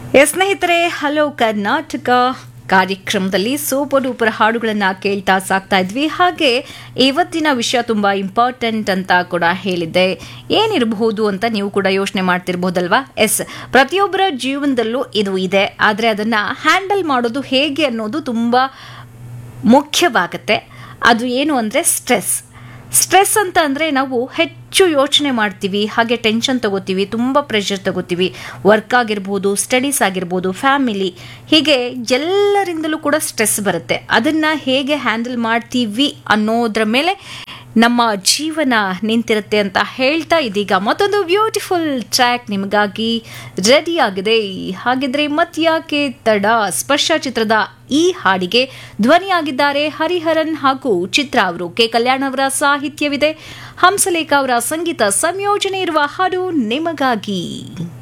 S ಸ್ನೇಹಿತರೆ hello Karnataka ಕಾರ್ಯಕ್ರಮದಲ್ಲಿ super duper ಹಾಡುಗಳನ್ನು ಕೇಳ್ತಾ ಸಾಕ್ತಾ ಇದ್ವಿ ಹಾಗೆ ಇವತ್ತಿನ ವಿಷಯ ತುಂಬ ಇಂಪಾರ್ಟೆಂಟ್ ಅಂತ ಕೂಡ ಹೇಳಿದ್ದೆ ಏನಿರಬಹುದು ಅಂತ ನೀವು ಕೂಡ ಯೋಚನೆ ಮಾಡ್ತಿರ್ಬೋದಲ್ವಾ ಎಸ್ ಪ್ರತಿಯೊಬ್ಬರ ಜೀವನದಲ್ಲೂ ಇದು ಇದೆ ಆದರೆ ಅದನ್ನು ಹ್ಯಾಂಡಲ್ ಮಾಡೋದು ಹೇಗೆ ಅನ್ನೋದು ತುಂಬ ಮುಖ್ಯವಾಗತ್ತೆ ಅದು ಏನು ಅಂದರೆ ಸ್ಟ್ರೆಸ್ ಸ್ಟ್ರೆಸ್ ಅಂತ ಅಂದರೆ ನಾವು ಹೆಚ್ಚು ಯೋಚನೆ ಮಾಡ್ತೀವಿ ಹಾಗೆ ಟೆನ್ಷನ್ ತಗೋತೀವಿ ತುಂಬ ಪ್ರೆಷರ್ ತಗೋತೀವಿ ವರ್ಕ್ ಆಗಿರ್ಬೋದು ಸ್ಟಡೀಸ್ ಆಗಿರ್ಬೋದು ಫ್ಯಾಮಿಲಿ ಹೀಗೆ ಎಲ್ಲರಿಂದಲೂ ಕೂಡ ಸ್ಟ್ರೆಸ್ ಬರುತ್ತೆ ಅದನ್ನು ಹೇಗೆ ಹ್ಯಾಂಡಲ್ ಮಾಡ್ತೀವಿ ಅನ್ನೋದ್ರ ಮೇಲೆ ನಮ್ಮ ಜೀವನ ನಿಂತಿರುತ್ತೆ ಅಂತ ಹೇಳ್ತಾ ಇದೀಗ ಮತ್ತೊಂದು ಬ್ಯೂಟಿಫುಲ್ ಟ್ರ್ಯಾಕ್ ನಿಮಗಾಗಿ ರೆಡಿ ಆಗಿದೆ ಹಾಗಿದ್ರೆ ಮತ್ಯಾಕೆ ತಡ ಸ್ಪರ್ಶ ಚಿತ್ರದ ಈ ಹಾಡಿಗೆ ಧ್ವನಿಯಾಗಿದ್ದಾರೆ ಹರಿಹರನ್ ಹಾಗೂ ಚಿತ್ರ ಅವರು ಕೆ ಕಲ್ಯಾಣ್ ಅವರ ಸಾಹಿತ್ಯವಿದೆ ಹಂಸಲೇಖ ಅವರ ಸಂಗೀತ ಸಂಯೋಜನೆ ಇರುವ ಹಾಡು ನಿಮಗಾಗಿ